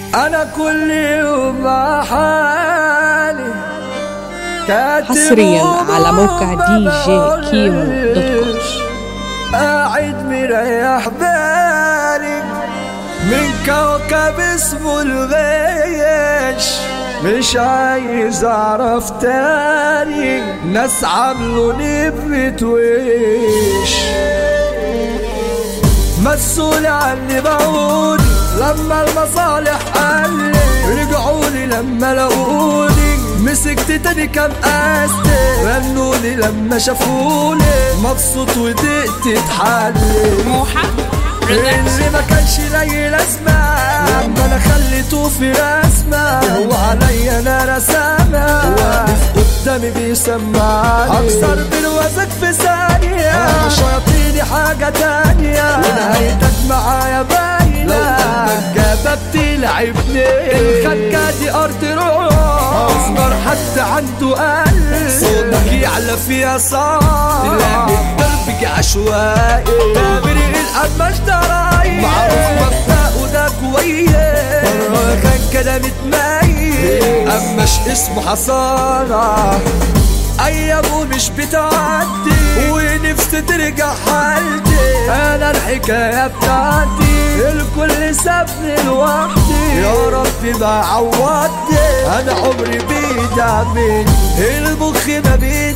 انا كل يوم مع حالي كاتب حصريا على موقع دي جي كيمو دوت كوم قاعد مريح بالي من كوكب اسمه الغيش مش عايز اعرف تاني ناس عملوني بمتويش مسؤول عني بعودي لما المصالح قلت رجعولي لما لقوني مسكت تاني كام قاستي رنولي لما شافوني مبسوط ودقت اتحلي موحة اللي ما كانش لي لازمة لما انا خليته في رسمة هو عليا انا رسامة واقف قدامي بيسمعني اكسر بالوزك في ثانية شياطيني حاجة تانية ونهايتك معايا باينة جابك تلعبني الخكة دي ارض روح اصغر حد عنده قلب صوتك يعلى فيها صار تلاقي قلبك عشوائي تابري القماش ده رايق معروف مبدأه ده كويس مرة كان كده متميز أماش اسمه حصانة أيامه مش بتعدي ونفسي ترجع حالتي أنا الحكاية بتاعتي الكل سابني لوحدي يا رب ما عوضني أنا عمري بيدعمني المخ ما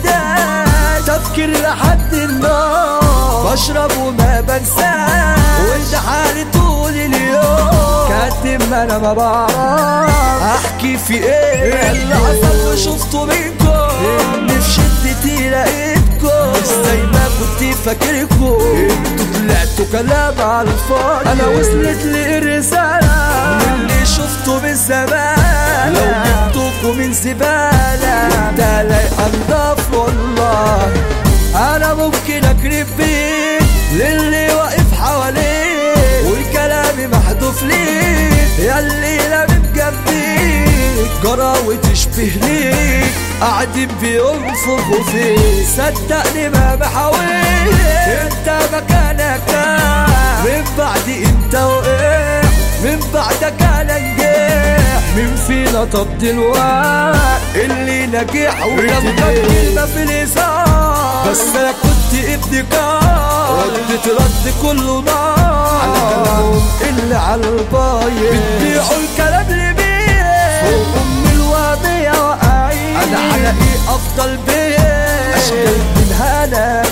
بيدعم تفكير لحد النار بشرب وما بنساه وانت حالي طول اليوم كاتم ما انا ما بعرف احكي في ايه اللي حصل وشفته منكم اني في شدتي لقيتكم مش زي ما كنت فاكركم انتوا طلعتوا كلام على الفاضي انا وصلت لي الرسالة من اللي شفته من زمان لو جبتكم من زبالة ده لا انضاف والله انا ممكن اكرف بيك للي واقف حواليك وكلامي محذوف ليك ياللي لامم جنبيك جرى وتشبه ليك قاعدين بينفخوا فيك صدقني ما بحاول انت مكانك ده. من بعد انت وقع من بعدك انا نجح من فينا طب دلوقت اللي نجح ولما كلمة في الإصابة بس انا كنت ابن كار ردت رد كله نار على كلامهم اللي على البايع بتبيعوا الكلام لمين فوق ام الوامية وقعين انا حلقي افضل بيه اشكال منها انا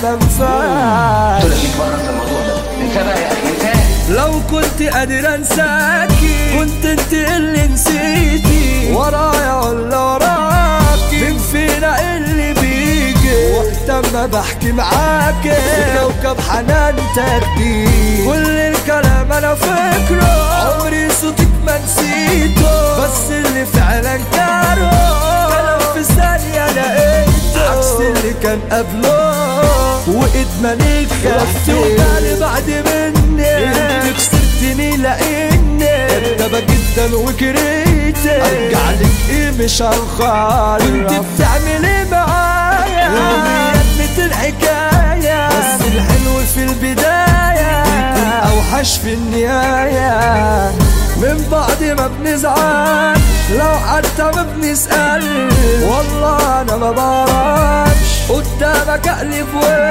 منفعش قلت لك بره الموضوع ده انت بقى يا اخي انت لو كنت قادر انساكي كنت انت اللي نسيتي ورايا ولا وراكي من فينا اللي بيجي وقت ما بحكي معاكي كوكب حنان تاخدي كل الكلام انا فاكره عمري صوتك ما نسيته بس اللي فعلا كاره كلام في ثانية لقيته عكس اللي كان قبله وادمانك خفتي وجالي بعد مني انت خسرتني لاني كدابة جدا وكريتي ارجع لك ايه مش هنخالف كنت بتعمل ايه معايا يوميا الحكاية بس الحلو في البداية بيكون اوحش في النهاية من بعد ما بنزعل لو حتى ما بنسأل والله انا ما بعرفش قدامك اقلب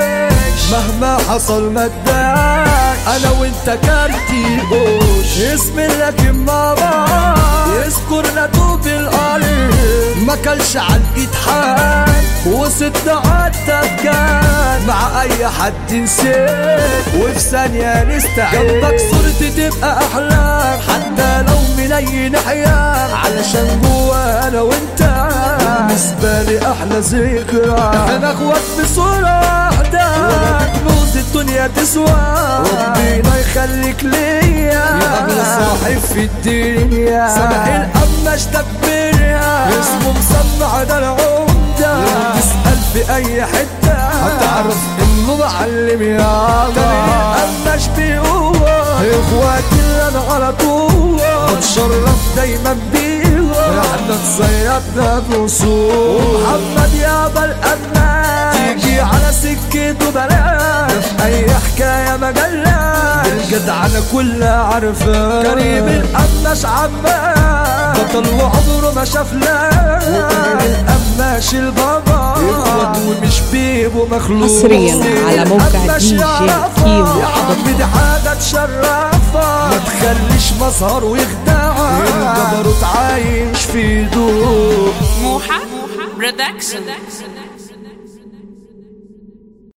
وش مهما حصل ما تضايقش انا وانت كارتي قوش اسم لك مع بعض يذكرنا طوب الارض ما كلش على الايد حد وست عدى بجد مع اي حد نسيت وفي ثانية نستعد جنبك صورتي تبقى احلام حتى لو ملين حيام علشان جوا انا وانت بالنسبة لي احلى ذكرى انا اخوات بصورة واحدة كنوز الدنيا تسوى ربنا يخليك ليا يا اغلى صاحب في الدنيا سامح القماش تكبرها اسمه مسمع ده العمدة لو تسأل في اي حتة هتعرف انه معلم يا الله القماش بقوة اخواتي اللي انا على طول بتشرف دايما بيهم احنا تصيدنا بوصول محمد يابا الأمان تيجي على سكته بلاش في أي حكاية مجلاش الجدعنة كلها عارفة كريم القماش عمال بطل وعمره ما شاف لا القماش البابا اخوات ومش بيبو مخلوق حصرياً على موقع القماش دي جي يعرفها. كيمو يا عم دي حاجة تشرفها ما تخليش مظهر ويخدعها الجبروت عايش في ضوء موحة برودكشن